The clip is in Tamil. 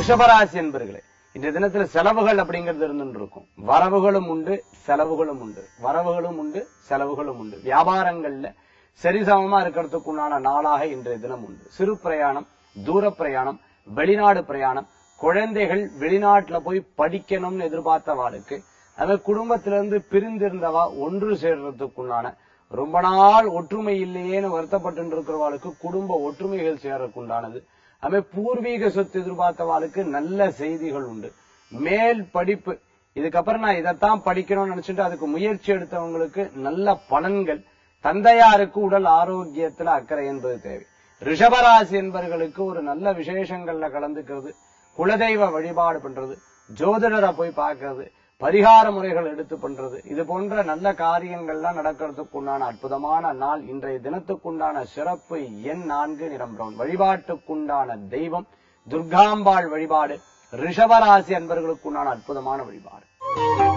ரிஷபராசி என்பர்களே இந்த தினத்துல செலவுகள் அப்படிங்கிறது இருந்துட்டு இருக்கும் வரவுகளும் உண்டு செலவுகளும் உண்டு வரவுகளும் உண்டு செலவுகளும் உண்டு வியாபாரங்கள்ல சரிசமமா இருக்கிறதுக்கு உண்டான நாளாக இன்றைய தினம் உண்டு சிறு பிரயாணம் தூர பிரயாணம் வெளிநாடு பிரயாணம் குழந்தைகள் வெளிநாட்டுல போய் படிக்கணும்னு எதிர்பார்த்தவாளுக்கு அது குடும்பத்திலிருந்து பிரிந்திருந்தவா ஒன்று சேர்றதுக்குண்டான ரொம்ப நாள் ஒற்றுமை இல்லையேன்னு வருத்தப்பட்டு இருக்கிறவாளுக்கு குடும்ப ஒற்றுமைகள் சேரக்குண்டானது அதுவே பூர்வீக சொத்து எதிர்பார்த்தவாளுக்கு நல்ல செய்திகள் உண்டு மேல் படிப்பு இதுக்கப்புறம் நான் இதைத்தான் படிக்கணும்னு நினைச்சிட்டு அதுக்கு முயற்சி எடுத்தவங்களுக்கு நல்ல பலன்கள் தந்தையாருக்கு உடல் ஆரோக்கியத்துல அக்கறை என்பது தேவை ரிஷபராசி என்பவர்களுக்கு ஒரு நல்ல விசேஷங்கள்ல கலந்துக்கிறது குலதெய்வ வழிபாடு பண்றது ஜோதிடரை போய் பார்க்கறது பரிகார முறைகள் எடுத்து பண்றது இது போன்ற நல்ல காரியங்கள்லாம் நடக்கிறதுக்கு உண்டான அற்புதமான நாள் இன்றைய தினத்துக்குண்டான சிறப்பு எண் நான்கு நிறம் பிரவுன் வழிபாட்டுக்குண்டான தெய்வம் துர்காம்பாள் வழிபாடு ரிஷபராசி அன்பர்களுக்குண்டான அற்புதமான வழிபாடு